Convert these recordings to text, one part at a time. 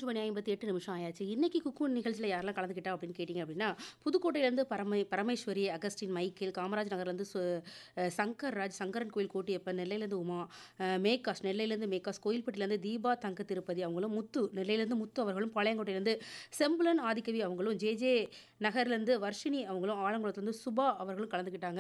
மணி ஐம்பத்தி எட்டு நிமிஷம் ஆயாச்சு இன்னைக்கு குக்கு நிகழ்ச்சியில் யாரெல்லாம் கலந்துக்கிட்டா அப்படின்னு கேட்டிங்க அப்படின்னா புதுக்கோட்டையிலேருந்து பரமை பரமேஸ்வரி அகஸ்டின் மைக்கேல் காமராஜ் நகர்லேருந்து சு அஹ் சங்கர் ராஜ் சங்கரன் கோயில் கோட்டியப்பன் நெல்லையிலேருந்து உமா அஹ் மேகாஷ் நெல்லையிலேருந்து மேகாஷ் கோயில்பட்டிலேருந்து தீபா தங்க திருப்பதி அவங்களும் முத்து நெல்லையிலேருந்து முத்து அவர்களும் பாளையங்கோட்டையிலேருந்து செம்புலன் ஆதிக்கவி அவங்களும் ஜே ஜே நகர்லேருந்து வர்ஷினி அவங்களும் ஆலங்குளத்துலேருந்து சுபா அவர்களும் கலந்துக்கிட்டாங்க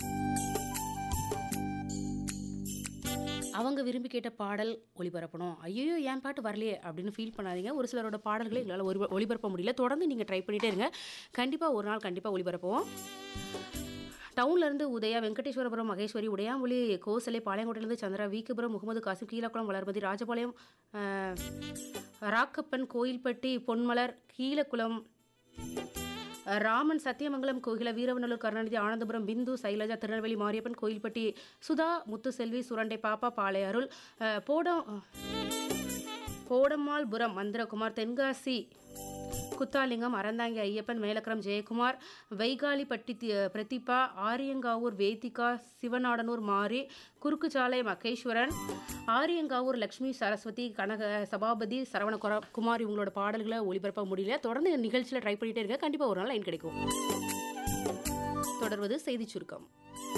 அவங்க விரும்பி கேட்ட பாடல் ஒளிபரப்பணும் ஐயோ என் பாட்டு வரலையே அப்படின்னு ஃபீல் பண்ணாதீங்க ஒரு சிலரோட பாடல்களை எங்களால் ஒளி ஒளிபரப்ப முடியல தொடர்ந்து நீங்கள் ட்ரை பண்ணிகிட்டே இருங்க கண்டிப்பாக ஒரு நாள் கண்டிப்பாக ஒளிபரப்புவோம் டவுன்லேருந்து உதயா வெங்கடேஸ்வரபுரம் மகேஸ்வரி உடையாமொழி கோசலை பாளையங்கோட்டையிலேருந்து சந்திரா வீக்குபுரம் முகமது காசிம் கீழக்குளம் வளர்மதி ராஜபாளையம் அஹ், ராக்கப்பன் கோயில்பட்டி பொன்மலர் கீழக்குளம் ராமன் சத்தியமங்கலம் கோகில வீரவநல்லூர் கருணாநிதி ஆனந்தபுரம் பிந்து சைலஜா திருநெல்வேலி மாரியப்பன் கோயில்பட்டி சுதா முத்துசெல்வி சுரண்டை பாப்பா பாளையருள் அஹ், போடம் போடம்மாள்புரம் மந்திரகுமார் தென்காசி குத்தாலிங்கம் அறந்தாங்கி ஐயப்பன் மேலக்கரம் ஜெயக்குமார் வைகாலிப்பட்டி தி- பிரதீபா ஆரியங்காவூர் வேதிகா சிவநாடனூர் மாரி குறுக்குச்சாலை மகேஸ்வரன் ஆரியங்காவூர் லக்ஷ்மி சரஸ்வதி கனக சபாபதி சரவண குர- குமார் இவங்களோட பாடல்களை ஒளிபரப்ப முடியல தொடர்ந்து நிகழ்ச்சியில் ட்ரை பண்ணிட்டே இருக்க கண்டிப்பாக ஒரு நாள் லைன் கிடைக்கும் தொடர்வது செய்திச் சுருக்கம்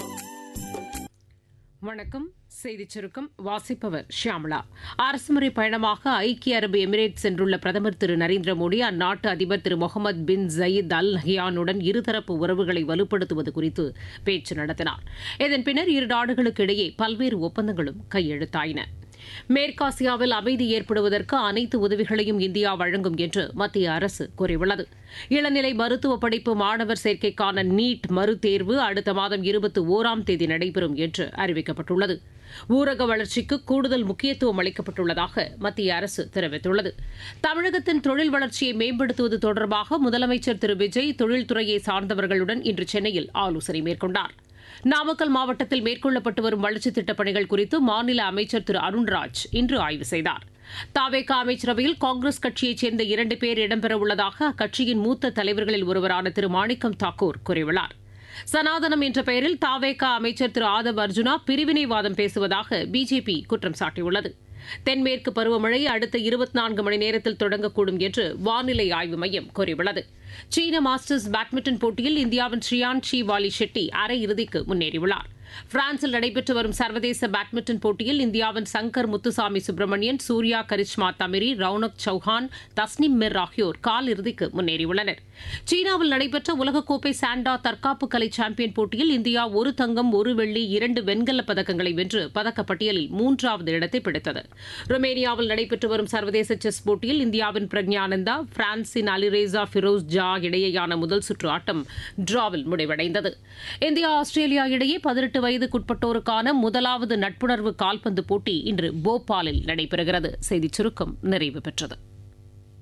வணக்கம் செய்திச் சுருக்கம் வாசிப்பவர் ஷியாமளா அரசுமுறை பயணமாக ஐக்கிய அரபு எமிரேட் சென்றுள்ள பிரதமர் திரு நரேந்திர மோடி அந்நாட்டு அதிபர் திரு முகமது பின் ஜயீத் அல் நஹியானுடன் இருதரப்பு உறவுகளை வலுப்படுத்துவது குறித்து பேச்சு நடத்தினார் இதன் பின்னர் இரு நாடுகளுக்கு இடையே பல்வேறு ஒப்பந்தங்களும் கையெழுத்தாயின மேற்காசியாவில் அமைதி ஏற்படுவதற்கு அனைத்து உதவிகளையும் இந்தியா வழங்கும் என்று மத்திய அரசு கூறியுள்ளது இளநிலை மருத்துவ படிப்பு மாணவர் சேர்க்கைக்கான நீட் மறுதேர்வு அடுத்த மாதம் இருபத்தி ஓராம் தேதி நடைபெறும் என்று அறிவிக்கப்பட்டுள்ளது ஊரக வளர்ச்சிக்கு கூடுதல் முக்கியத்துவம் அளிக்கப்பட்டுள்ளதாக மத்திய அரசு தெரிவித்துள்ளது தமிழகத்தின் தொழில் வளர்ச்சியை மேம்படுத்துவது தொடர்பாக முதலமைச்சர் திரு விஜய் தொழில்துறையை சார்ந்தவர்களுடன் இன்று சென்னையில் ஆலோசனை மேற்கொண்டார் நாமக்கல் மாவட்டத்தில் மேற்கொள்ளப்பட்டு வரும் வளர்ச்சித் திட்டப் பணிகள் குறித்து மாநில அமைச்சர் திரு அருண்ராஜ் இன்று ஆய்வு செய்தார் தாவேகா அமைச்சரவையில் காங்கிரஸ் கட்சியைச் சேர்ந்த இரண்டு பேர் இடம்பெறவுள்ளதாக அக்கட்சியின் மூத்த தலைவர்களில் ஒருவரான திரு மாணிக்கம் தாக்கூர் கூறியுள்ளார் சனாதனம் என்ற பெயரில் தாவேகா அமைச்சர் திரு ஆதவ் அர்ஜுனா பிரிவினைவாதம் பேசுவதாக பிஜேபி குற்றம் சாட்டியுள்ளது தென்மேற்கு பருவமழை அடுத்த இருபத்தி நான்கு மணி நேரத்தில் தொடங்கக்கூடும் என்று வானிலை ஆய்வு மையம் கூறியுள்ளது சீன மாஸ்டர்ஸ் பேட்மிண்டன் போட்டியில் இந்தியாவின் ஷியான் ஷி வாலி ஷெட்டி அரையிறுதிக்கு முன்னேறியுள்ளார் பிரான்சில் நடைபெற்று வரும் சர்வதேச பேட்மிண்டன் போட்டியில் இந்தியாவின் சங்கர் முத்துசாமி சுப்பிரமணியன் சூர்யா கரிஷ்மா தமிரி ரவுனக் சௌஹான் தஸ்னிம் மிர் ஆகியோர் கால் இறுதிக்கு முன்னேறியுள்ளனர் சீனாவில் நடைபெற்ற உலகக்கோப்பை சாண்டா தற்காப்பு கலை சாம்பியன் போட்டியில் இந்தியா ஒரு தங்கம் ஒரு வெள்ளி இரண்டு வெண்கலப் பதக்கங்களை வென்று பதக்கப்பட்டியலில் மூன்றாவது இடத்தை பிடித்தது ருமேனியாவில் நடைபெற்று வரும் சர்வதேச செஸ் போட்டியில் இந்தியாவின் பிரக்ஞானந்தா பிரான்சின் அலிரேசா ஃபிரோஸ் ஜா இடையேயான முதல் சுற்று ஆட்டம் டிராவில் முடிவடைந்தது இந்தியா ஆஸ்திரேலியா இடையே பதினெட்டு வயதுக்குட்பட்டோருக்கான முதலாவது நட்புணர்வு கால்பந்து போட்டி இன்று போபாலில் நடைபெறுகிறது செய்திச் சுருக்கம் நிறைவு பெற்றது